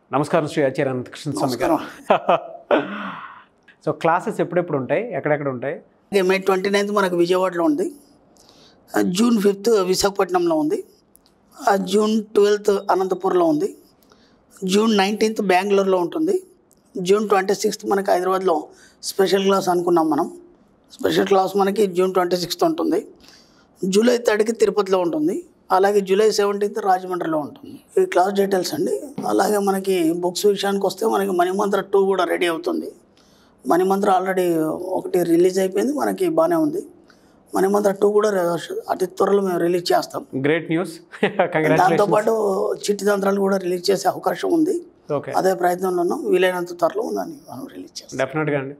నమస్కారం శ్రీ ఆచార్య అనంతకృష్ణ స్వామి గారు so classes ఎప్పుడెప్పుడు ఉంటాయి ఎక్కడెక్కడ ఉంటాయి ఓకే, మే ట్వంటీ నైన్త్ మనకు విజయవాడలో ఉంది ఆ, జూన్ ఫిఫ్త్ విశాఖపట్నంలో ఉంది ఆ, జూన్ ట్వెల్త్ అనంతపూర్లో ఉంది జూన్ నైన్టీన్త్ బెంగళూరులో ఉంటుంది జూన్ ట్వంటీ సిక్స్త్ మనకి హైదరాబాద్లో స్పెషల్ క్లాస్ అనుకున్నాం మనం స్పెషల్ క్లాస్ మనకి జూన్ ట్వంటీ సిక్స్త్ ఉంటుంది జూలై థర్డ్కి తిరుపతిలో ఉంటుంది అలాగే జూలై సెవెంటీన్త్ రాజమండ్రిలో ఉంటుంది ఈ క్లాస్ డీటెయిల్స్ అండి అలాగే మనకి బుక్స్ విషయానికి వస్తే మనకి మణిమంత్ర టూ కూడా రెడీ అవుతుంది మణిమంత్ర ఆల్రెడీ ఒకటి రిలీజ్ అయిపోయింది మనకి బాగానే ఉంది మణిమంత్ర టూ కూడా రే- అతి త్వరలో మేము రిలీజ్ చేస్తాం గ్రేట్ న్యూస్ కంగ్రాచులేషన్ దాంతోపాటు చిట్టి తంత్రాలు కూడా రిలీజ్ చేసే అవకాశం ఉంది ఓకే అదే ప్రయత్నంలో ఉన్నాం వీలైనంత త్వరలో ఉందని మనం రిలీజ్ చేస్తాం డెఫినెట్గా అండి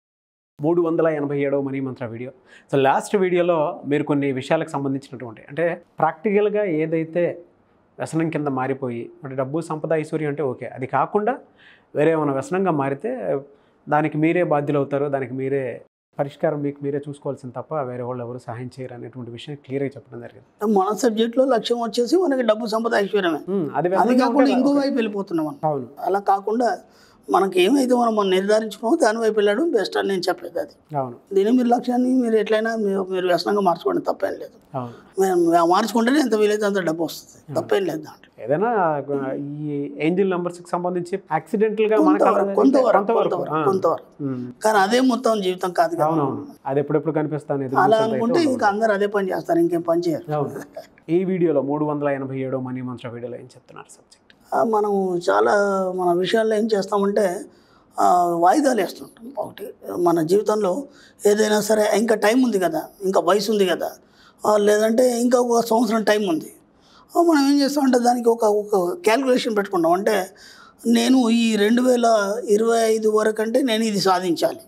మూడు వందల ఎనభై ఏడవ మనీ మంత్ర వీడియో సో లాస్ట్ వీడియోలో మీరు కొన్ని విషయాలకు సంబంధించినటువంటి అంటే ప్రాక్టికల్గా ఏదైతే వ్యసనం కింద మారిపోయి అంటే డబ్బు సంపద ఐశ్వర్యం అంటే ఓకే అది కాకుండా వేరే ఏమైనా వ్యసనంగా మారితే దానికి మీరే బాధ్యులు అవుతారు దానికి మీరే పరిష్కారం మీకు మీరే చూసుకోవాల్సింది తప్ప వేరే వాళ్ళు ఎవరు సహాయం చేయరు అనేటువంటి విషయం క్లియర్గా చెప్పడం జరిగింది మన సబ్జెక్ట్లో లక్ష్యం వచ్చేసి మనకి డబ్బు సంపద ఐశ్వర్యమే ఉమ్, అది అది వ్యసనంగా కాకుండా ఉంటే ఇంకో ఓకే. వైపు వెళ్ళిపోతున్నాం మనం అవును అలా కాకుండా మనకి ఏమైతే మనం మనం నిర్ధారించుకున్నామో దాని వైపు వెళ్ళడం బెస్ట్ అని నేను చెప్పేది అది అవును దీని మీరు లక్ష్యాన్ని మీరు ఎట్లయినా మీరు మీరు వ్యసనంగా మార్చుకోండి తప్పేం లేదు అవును మేము మార్చుకుంటేనే ఎంత వీలైతే అంత డబ్బు వస్తుంది తప్పేం లేదు దాంట్లో ఏదైనా ఈ ఏంజిల్ నంబర్స్కి సంబంధించి యాక్సిడెంటల్గా మనకు కొంతవరకు కొంతవరకు కొంతవరకు ఆ. కొంతవరకు ఉమ్. కానీ అదే మొత్తం జీవితం కాదు కదా అవునవును అది ఎప్పుడెప్పుడు కనిపిస్తాను ఎదురు అలా చూసేది అనుకుంటే అయితే ఇంకా అందరు అదే పని చేస్తారు ఇంకేం పని చేయరు అవును ఈ వీడియోలో మూడు వందల ఎనభై ఏడో మనీ మంత్ర వీడియోలో ఏం చెప్తున్నారు సబ్జెక్ట్ ఆ, మనం చాలా మన విషయాల్లో ఏం చేస్తామంటే ఆ, వాయిదాలు వేస్తుంటాం ఒకటి మన జీవితంలో ఏదైనా సరే ఇంకా టైం ఉంది కదా ఇంకా వయసు ఉంది కదా ఆ, లేదంటే ఇంకా ఒక సంవత్సరం టైం ఉంది ఆ, మనం ఏం చేస్తామంటే దానికి ఒక ఒక క్యాల్కులేషన్ పెట్టుకుంటాం అంటే నేను ఈ రెండు వేల ఇరవై ఐదు వరకు అంటే నేను ఇది సాధించాలి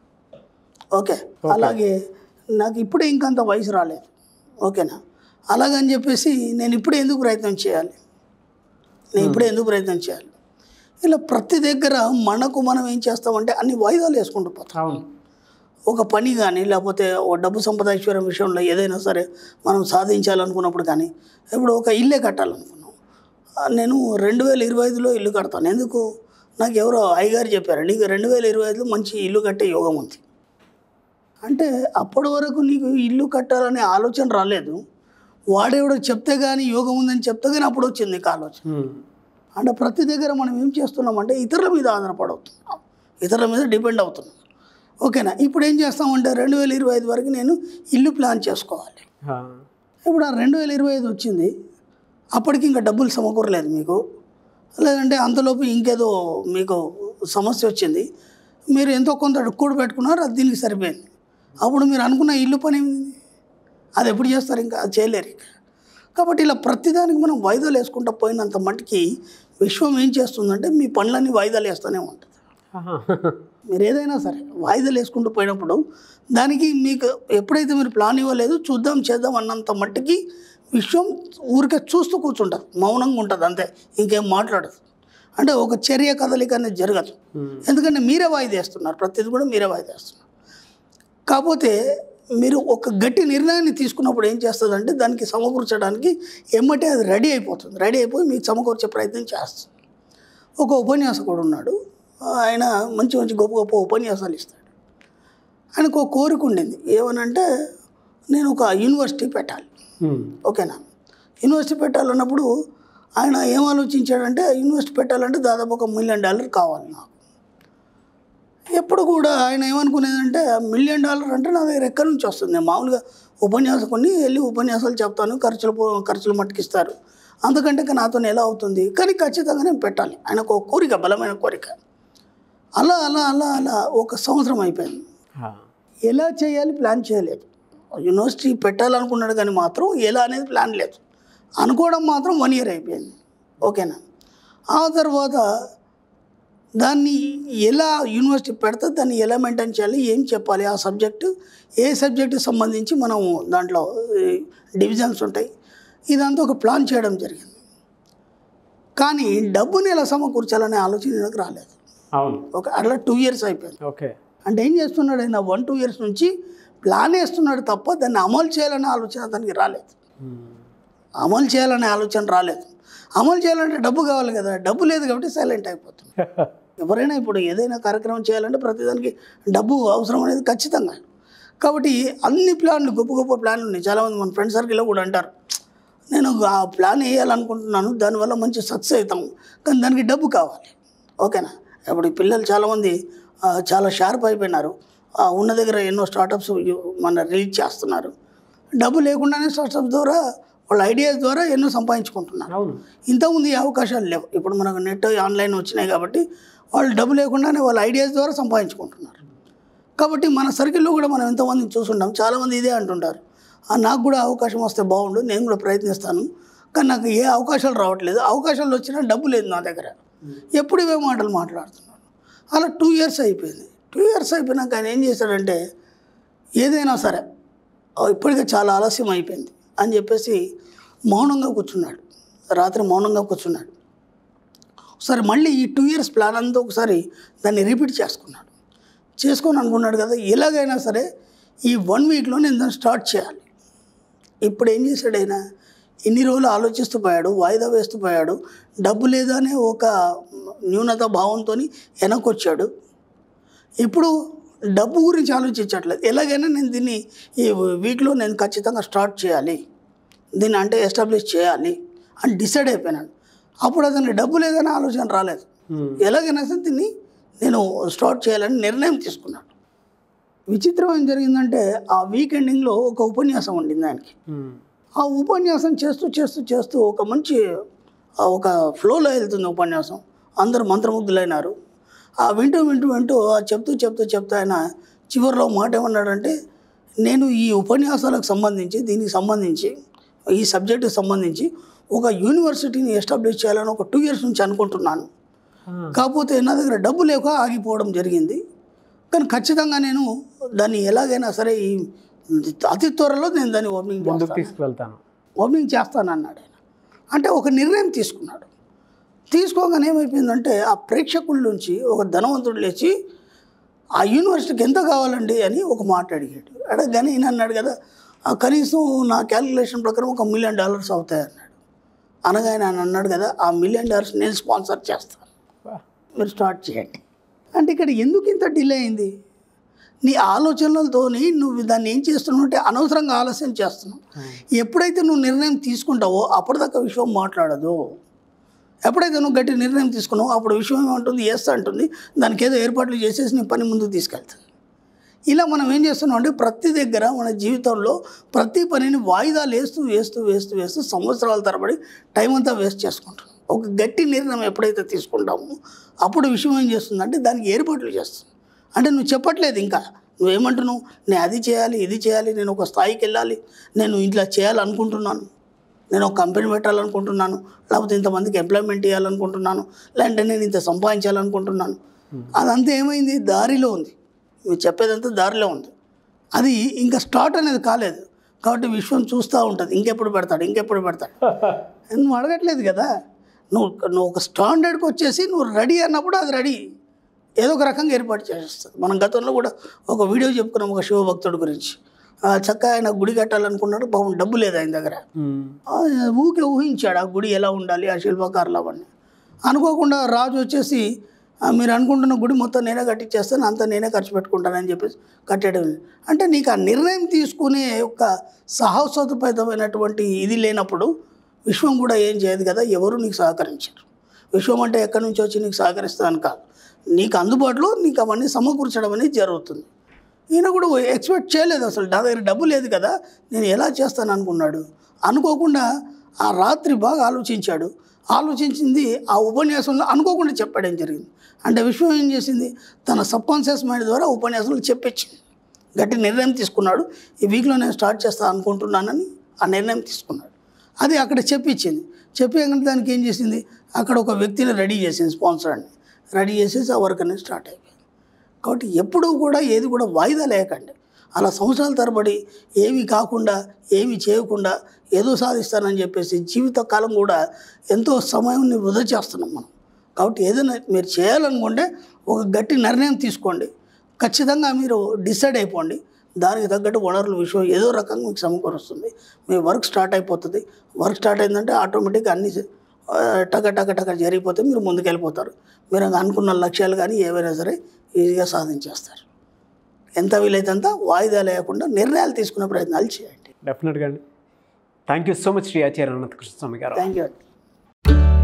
ఓకే అలాగే నాకు ఇప్పుడే ఇంకంత వయసు రాలేదు ఓకేనా అలాగని చెప్పేసి నేను ఇప్పుడే ఎందుకు ప్రయత్నం చేయాలి నేను ఇప్పుడే ఎందుకు ప్రయత్నం చేయాలి ఇలా ప్రతి దగ్గర మనకు మనం ఏం చేస్తామంటే అన్ని వాయిదాలు వేసుకుంటూ పోతాం అవును ఒక పని కానీ లేకపోతే ఒక డబ్బు సంపద ఐశ్వర్యం విషయంలో ఏదైనా సరే మనం సాధించాలనుకున్నప్పుడు కానీ ఇప్పుడు ఒక ఇల్లే కట్టాలనుకున్నాం ఆ, నేను రెండు వేల ఇరవై ఐదులో ఇల్లు కడతాను ఎందుకు నాకు ఎవరో అయ్యగారు చెప్పారు నీకు రెండు వేల ఇరవై ఐదులో మంచి ఇల్లు కట్టే యోగం ఉంది అంటే అప్పటి వరకు నీకు ఇల్లు కట్టాలనే ఆలోచన రాలేదు వాడెవడో చెప్తే కానీ యోగం ఉందని చెప్తే కానీ అప్పుడు వచ్చింది నీకు ఆలోచన ఉమ్. అంటే ప్రతి దగ్గర మనం ఏం చేస్తున్నామంటే ఇతరుల మీద ఆధారపడవుతున్నాం ఇతరుల మీద డిపెండ్ అవుతున్నాం ఓకేనా ఇప్పుడు ఏం చేస్తామంటే రెండు వేల ఇరవై ఐదు వరకు నేను ఇల్లు ప్లాన్ చేసుకోవాలి ఆ. ఇప్పుడు ఆ రెండు వేల ఇరవై ఐదు వచ్చింది అప్పటికి ఇంకా డబ్బులు సమకూరలేదు మీకు లేదంటే అంతలోపు ఇంకేదో మీకు సమస్య వచ్చింది మీరు ఎంతో కొంత కూడు పెట్టుకున్నారు అది దీనికి సరిపోయింది అప్పుడు మీరు అనుకున్న ఇల్లు పని ఏమిటి అది ఎప్పుడు చేస్తారు ఇంకా అది చేయలేరు ఇంకా కాబట్టి ఇలా ప్రతిదానికి మనం వాయిదాలు వేసుకుంటూ పోయినంత మట్టుకి విశ్వం ఏం చేస్తుందంటే మీ పనులన్నీ వాయిదాలు వేస్తూనే ఉంటుంది ఆహా. మీరు ఏదైనా సరే వాయిదాలు వేసుకుంటూ పోయినప్పుడు దానికి మీకు ఎప్పుడైతే మీరు ప్లాన్ ఇవ్వలేదు చూద్దాం చేద్దాం అన్నంత మట్టికి విశ్వం ఊరికే చూస్తూ కూర్చుంటారు మౌనంగా ఉంటుంది అంతే ఇంకేం మాట్లాడదు అంటే ఒక చర్య కదలిక అనేది జరగదు ఉమ్. ఎందుకంటే మీరే వాయిదా వేస్తున్నారు ప్రతిది కూడా మీరే వాయిదా వేస్తున్నారు కాకపోతే మీరు ఒక గట్టి నిర్ణయాన్ని తీసుకున్నప్పుడు ఏం చేస్తుందంటే దానికి సమకూర్చడానికి ఎమ్మటే అది రెడీ అయిపోతుంది రెడీ అయిపోయి మీకు సమకూర్చే ప్రయత్నం చేస్తుంది ఒక ఉపన్యాసకుడు ఉన్నాడు ఆయన మంచి మంచి గొప్ప గొప్ప ఉపన్యాసాలు ఇస్తాడు ఆయనకు ఒక కోరిక ఉండింది ఏమనంటే నేను ఒక యూనివర్సిటీ పెట్టాలి ఉమ్. ఓకేనా యూనివర్సిటీ పెట్టాలన్నప్పుడు ఆయన ఏం ఆలోచించాడంటే యూనివర్సిటీ పెట్టాలంటే దాదాపు ఒక మిలియన్ డాలర్ కావాలి నాకు ఎప్పుడు కూడా ఆయన ఏమనుకునేదంటే మిలియన్ డాలర్ అంటే నా దగ్గర ఎక్కడి నుంచి వస్తుంది నేను మామూలుగా ఉపన్యాసకుని వెళ్ళి ఉపన్యాసాలు చెప్తాను ఖర్చులు పో- ఖర్చులు మట్టుకిస్తారు అంతకంటే ఇక నాతో ఎలా అవుతుంది కానీ ఖచ్చితంగా నేను పెట్టాలి ఆయనకు ఒక కోరిక బలమైన కోరిక అలా అలా అలా అలా ఒక సంవత్సరం అయిపోయింది ఆ. ఎలా చేయాలి ప్లాన్ చేయలేదు యూనివర్సిటీ పెట్టాలనుకున్నాడు కానీ మాత్రం ఎలా అనేది ప్లాన్ లేదు అనుకోవడం మాత్రం వన్ ఇయర్ అయిపోయింది ఓకేనా ఆ తర్వాత దాన్ని ఎలా యూనివర్సిటీ పెడితే దాన్ని ఎలా మెయింటైన్ చేయాలి ఏం చెప్పాలి ఆ సబ్జెక్టు ఏ సబ్జెక్టుకి సంబంధించి మనం దాంట్లో డివిజన్స్ ఉంటాయి ఇదంతా ఒక ప్లాన్ చేయడం జరిగింది కానీ డబ్బుని ఎలా సమకూర్చాలనే ఆలోచన నాకు రాలేదు అవును ఒక అట్లా టూ ఇయర్స్ అయిపోయింది ఓకే అంటే ఏం చేస్తున్నాడు ఆయన వన్ టూ ఇయర్స్ నుంచి ప్లాన్ వేస్తున్నాడు తప్ప దాన్ని అమలు చేయాలనే ఆలోచన అతనికి రాలేదు ఉమ్. అమలు చేయాలనే ఆలోచన రాలేదు అమలు చేయాలంటే డబ్బు కావాలి కదా డబ్బు లేదు కాబట్టి సైలెంట్ అయిపోతుంది ఎవరైనా ఇప్పుడు ఏదైనా కార్యక్రమం చేయాలంటే ప్రతిదానికి డబ్బు అవసరం అనేది ఖచ్చితంగా కాబట్టి అన్ని ప్లాన్లు గొప్ప గొప్ప ప్లాన్లు ఉన్నాయి చాలామంది మన ఫ్రెండ్ సర్కిల్లో కూడా అంటారు నేను ఆ ప్లాన్ వేయాలనుకుంటున్నాను దానివల్ల మంచి సక్సెస్ అవుతాం కానీ దానికి డబ్బు కావాలి ఓకేనా ఇప్పుడు ఈ పిల్లలు చాలామంది ఆ, చాలా షార్ప్ అయిపోయినారు ఆ, ఉన్న దగ్గర ఎన్నో స్టార్టప్స్ మన రిలీజ్ చేస్తున్నారు డబ్బు లేకుండానే స్టార్టప్స్ ద్వారా వాళ్ళ ఐడియాస్ ద్వారా ఎన్నో సంపాదించుకుంటున్నారు అవును ఇంతకుముందు ఈ అవకాశాలు లేవు ఇప్పుడు మనకు నెట్ ఆన్లైన్ వచ్చినాయి కాబట్టి వాళ్ళు డబ్బు లేకుండానే వాళ్ళ ఐడియాస్ ద్వారా సంపాదించుకుంటున్నారు కాబట్టి మన సర్కిల్లో కూడా మనం ఎంతమందిని చూసుంటాం చాలామంది ఇదే అంటుంటారు "ఆ, నాకు కూడా అవకాశం వస్తే బాగుండు నేను కూడా ప్రయత్నిస్తాను కానీ నాకు ఏ అవకాశాలు రావట్లేదు అవకాశాలు వచ్చినా డబ్బు లేదు నా దగ్గర ఎప్పుడు ఇవే మాటలు మాట్లాడుతున్నాను అలా టూ ఇయర్స్ అయిపోయింది టూ ఇయర్స్ అయిపోయినాక ఆయన ఏం చేశాడంటే ఏదైనా సరే "ఓ, ఇప్పటికే చాలా ఆలస్యం అయిపోయింది అని చెప్పేసి మౌనంగా కూర్చున్నాడు రాత్రి మౌనంగా కూర్చున్నాడు ఒకసారి మళ్ళీ ఈ టూ ఇయర్స్ ప్లాన్ అంతా ఒకసారి దాన్ని రిపీట్ చేసుకున్నాడు చేసుకొని అనుకున్నాడు కదా ఎలాగైనా సరే ఈ వన్ వీక్లో నేను దాన్ని స్టార్ట్ చేయాలి ఇప్పుడు ఏం చేశాడు ఆయన ఇన్ని రోజులు ఆలోచిస్తూ పోయాడు వాయిదా వేస్తూ పోయాడు డబ్బు లేదనే ఒక న్యూనత భావంతో వెనకొచ్చాడు ఇప్పుడు డబ్బు గురించి ఆలోచించట్లేదు ఎలాగైనా నేను దీన్ని ఈ వీక్లో నేను ఖచ్చితంగా స్టార్ట్ చేయాలి దీన్ని అంటే ఎస్టాబ్లిష్ చేయాలి అని డిసైడ్ అయిపోయినాడు అప్పుడు అతనికి డబ్బు లేదనే ఆలోచన రాలేదు Hmm. ఎలాగైనా సరే దీన్ని నేను స్టార్ట్ చేయాలని నిర్ణయం తీసుకున్నాడు విచిత్రం ఏం జరిగిందంటే ఆ వీక్ ఎండింగ్లో ఒక ఉపన్యాసం ఉండింది ఆయనకి ఉమ్. ఆ ఉపన్యాసం చేస్తూ చేస్తూ చేస్తూ ఒక మంచి ఆ ఒక ఫ్లోలో వెళ్తుంది ఉపన్యాసం అందరూ మంత్రముగ్ధులైనారు ఆ వింటూ వింటూ వింటూ ఆ చెప్తూ చెప్తూ చెప్తూ ఆయన చివరిలో మాట ఏమన్నాడంటే నేను ఈ ఉపన్యాసాలకు సంబంధించి దీనికి సంబంధించి ఈ సబ్జెక్టుకి సంబంధించి ఒక యూనివర్సిటీని ఎస్టాబ్లిష్ చేయాలని ఒక టూ ఇయర్స్ నుంచి అనుకుంటున్నాను ఆ. కాకపోతే నా దగ్గర డబ్బు లేక ఆగిపోవడం జరిగింది కానీ ఖచ్చితంగా నేను దాన్ని ఎలాగైనా సరే ఈ అతి త్వరలో నేను దాన్ని ఓపెనింగ్ ముందుకు చేస్తాను తీసుకువెళ్తాను ఓపెనింగ్ చేస్తానన్నాడు ఆయన అంటే ఒక నిర్ణయం తీసుకున్నాడు తీసుకోగానే ఏమైపోయిందంటే ఆ ప్రేక్షకుల నుంచి ఒక ధనవంతుడు లేచి ఆ యూనివర్సిటీకి ఎంత కావాలండి అని ఒక మాట అడిగాడు అడగగానే ఈయన అన్నాడు కదా "ఆ కనీసం నా క్యాలిక్యులేషన్ ప్రకారం ఒక మిలియన్ డాలర్స్ అవుతాయి అన్నాడు అనగా ఆయన అన్నాడు కదా ఆ మిలియన్ డాలర్స్ నేను స్పాన్సర్ చేస్తాను వా. మీరు స్టార్ట్ చేయండి అంటే ఇక్కడ ఎందుకు ఇంత డిలే అయింది నీ ఆలోచనలతోని నువ్వు దాన్ని ఏం చేస్తున్నావు అంటే అనవసరంగా ఆలస్యం చేస్తున్నావు ఎప్పుడైతే నువ్వు నిర్ణయం తీసుకుంటావో అప్పటిదాకా విశ్వం మాట్లాడదు ఎప్పుడైతే నువ్వు గట్టి నిర్ణయం తీసుకున్నావో అప్పుడు విశ్వం ఏమంటుంది ఎస్ అంటుంది దానికి ఏదో ఏర్పాట్లు చేసేసి నీ పని ముందుకు తీసుకెళ్తుంది ఇలా మనం ఏం చేస్తున్నాం అంటే ప్రతి దగ్గర మన జీవితంలో ప్రతి పనిని వాయిదాలు వేస్తూ వేస్తూ వేస్తూ వేస్తూ సంవత్సరాల తరబడి టైం అంతా వేస్ట్ చేసుకుంటున్నాం ఒక గట్టి నిర్ణయం ఎప్పుడైతే తీసుకుంటామో అప్పుడు విషయం ఏం చేస్తుందంటే దానికి ఏర్పాట్లు చేస్తుంది అంటే నువ్వు చెప్పట్లేదు ఇంకా నువ్వేమంటున్నావు నేను అది చేయాలి ఇది చేయాలి నేను ఒక స్థాయికి వెళ్ళాలి నేను ఇట్లా చేయాలనుకుంటున్నాను నేను ఒక కంపెనీ పెట్టాలనుకుంటున్నాను లేకపోతే ఇంతమందికి ఎంప్లాయ్మెంట్ ఇవ్వాలనుకుంటున్నాను లేదంటే నేను ఇంత సంపాదించాలనుకుంటున్నాను అదంతా ఏమైంది దారిలో ఉంది నువ్వు చెప్పేదంతా దారిలో ఉంది అది ఇంకా స్టార్ట్ అనేది కాలేదు కాబట్టి విశ్వం చూస్తూ ఉంటుంది ఇంకెప్పుడు పెడతాడు ఇంకెప్పుడు పెడతాడు నువ్వు అడగట్లేదు కదా నువ్వు నువ్వు ఒక స్టాండర్డ్కి వచ్చేసి నువ్వు రెడీ అన్నప్పుడు అది రెడీ ఏదో ఒక రకంగా ఏర్పాటు చేసేస్తుంది మనం గతంలో కూడా ఒక వీడియో చెప్పుకున్నాం ఒక శివభక్తుడి గురించి ఆ, చక్కగా ఆయన గుడి కట్టాలనుకున్నాడు పాపం డబ్బు లేదు ఆయన దగ్గర ఉమ్. ఆ, ఊరికే ఊహించాడు ఆ గుడి ఎలా ఉండాలి ఆ శిల్పకారులు అవన్నీ అనుకోకుండా రాజు వచ్చేసి "ఆ, మీరు అనుకుంటున్న గుడి మొత్తం నేనే కట్టించేస్తాను అంతా నేనే ఖర్చు పెట్టుకుంటానని చెప్పేసి కట్టేయడం అంటే నీకు ఆ నిర్ణయం తీసుకునే యొక్క సాహసోపేతమైనటువంటి ఇది లేనప్పుడు విశ్వం కూడా ఏం చేయదు కదా ఎవరు నీకు సహకరించారు విశ్వం అంటే ఎక్కడి నుంచి వచ్చి నీకు సహకరిస్తాను కాదు నీకు అందుబాటులో నీకు అవన్నీ సమకూర్చడం అనేది జరుగుతుంది ఈయన కూడా ఎక్స్పెక్ట్ చేయలేదు అసలు నా దగ్గర డబ్బు లేదు కదా నేను ఎలా చేస్తాను అనుకున్నాడు అనుకోకుండా ఆ రాత్రి బాగా ఆలోచించాడు ఆలోచించింది ఆ ఉపన్యాసంలో అనుకోకుండా చెప్పడం జరిగింది అంటే విశ్వం ఏం చేసింది తన సబ్కాన్షియస్ మైండ్ ద్వారా ఉపన్యాసంలో చెప్పించింది గట్టి నిర్ణయం తీసుకున్నాడు ఈ వీక్లో నేను స్టార్ట్ చేస్తాను అనుకుంటున్నానని ఆ నిర్ణయం తీసుకున్నాడు అది అక్కడ చెప్పించింది చెప్పి దానికి ఏం చేసింది అక్కడ ఒక వ్యక్తిని రెడీ చేసింది స్పాన్సర్ని రెడీ చేసేసి ఆ వర్క్ అనేది స్టార్ట్ అయిపోయింది కాబట్టి ఎప్పుడూ కూడా ఏది కూడా వాయిదా లేకండి అలా సంవత్సరాల తరబడి ఏమీ కాకుండా ఏమీ చేయకుండా ఏదో సాధిస్తానని చెప్పేసి జీవితకాలం కూడా ఎంతో సమయాన్ని వృధా చేస్తున్నాం మనం కాబట్టి ఏదైనా మీరు చేయాలనుకుంటే ఒక గట్టి నిర్ణయం తీసుకోండి ఖచ్చితంగా మీరు డిసైడ్ అయిపోండి దానికి తగ్గట్టు వనరుల విషయం ఏదో రకంగా మీకు సమకూరుస్తుంది మీ వర్క్ స్టార్ట్ అయిపోతుంది వర్క్ స్టార్ట్ అయిందంటే ఆటోమేటిక్గా అన్ని ఆ, టక టక టక జరిగిపోతే మీరు ముందుకెళ్ళిపోతారు మీరు ఇంకా అనుకున్న లక్ష్యాలు కానీ ఏవైనా సరే ఈజీగా సాధించేస్తారు ఎంత వీలైతే అంత వాయిదా లేకుండా నిర్ణయాలు తీసుకునే ప్రయత్నాలు చేయండి డెఫినెట్గా అండి thank you so much Shri Acharya Ananta Krishna Swamy గారు థ్యాంక్ యూ